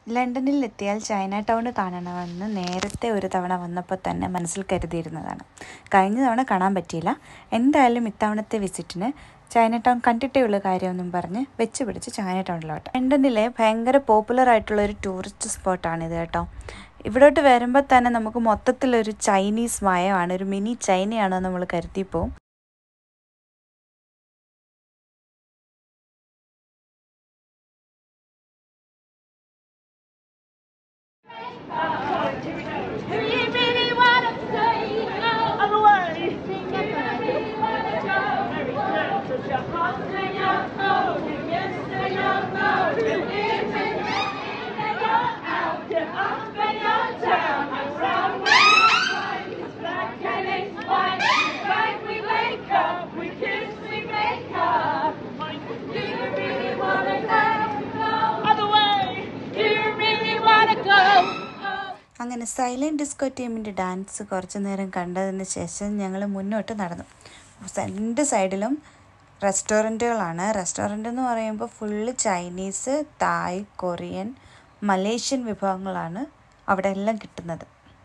ലണ്ടനിൽ എത്തിയാൽ China town കാണണമെന്ന് നേരത്തെ ഒരു തവണ വന്നപ്പോൾ തന്നെ മനസ്സിൽ കരുതിയിരുന്നതാണ് കഴിഞ്ഞ തവണ കാണാൻ പറ്റിയില്ല എന്തായാലും ഇത്തവണത്തെ വിസിറ്റിന് ചൈന ടൗൺ കണ്ടിട്ടേ ഉള്ള കാര്യമെന്നും പറഞ്ഞ് വെച്ച് പിടിച്ച് ചൈന ടൗണിലോട്ട് ലണ്ടനിലെ ഭയങ്കര പോപ്പുലർ ആയിട്ടുള്ള ഒരു ടൂറിസ്റ്റ് സ്പോട്ടാണിത് കേട്ടോ ഇവിടോട്ട് വരുമ്പോൾ തന്നെ നമുക്ക് മൊത്തത്തിലൊരു ചൈനീസ് മയമാണ് ഒരു മിനി ചൈനയാണെന്ന് നമ്മൾ കരുതിപ്പോവും Do you really want to say no? Otherwise, do you really want to go? Very clear, so your heart say no, no, you yes say no, no. If it's in you're out, you're up in your town. I'm from it's black and it's white. It's like we wake up, we kiss, we make up. Do you really want to go? Other way, do you really want to go? അങ്ങനെ silent disco ടീമിൻ്റെ dance കുറച്ച് നേരം കണ്ടതിന് ശേഷം ഞങ്ങൾ മുന്നോട്ട് നടന്നു രണ്ട് സൈഡിലും റെസ്റ്റോറൻറ്റുകളാണ് റെസ്റ്റോറൻ്റ് എന്ന് പറയുമ്പോൾ full Chinese Thai Korean Malaysian വിഭവങ്ങളാണ് അവിടെ എല്ലാം കിട്ടുന്നത്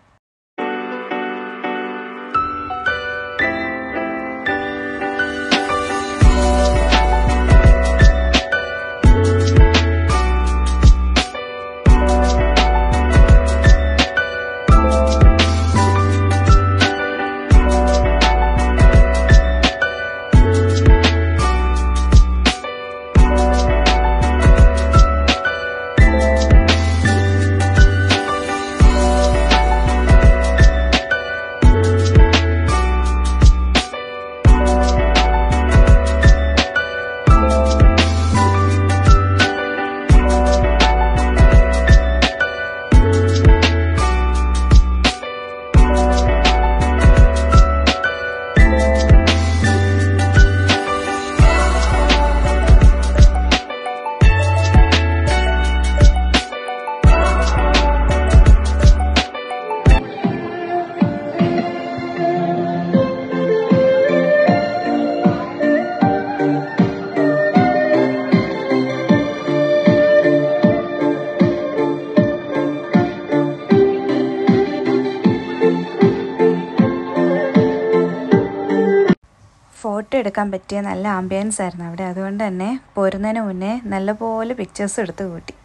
ഫോട്ടോ എടുക്കാൻ പറ്റിയ നല്ല ആംബിയൻസ് ആയിരുന്നു അവിടെ അതുകൊണ്ട് തന്നെ പോരുന്നതിന് മുന്നേ നല്ലപോലെ പിക്ചേഴ്സ് എടുത്ത് കൂട്ടി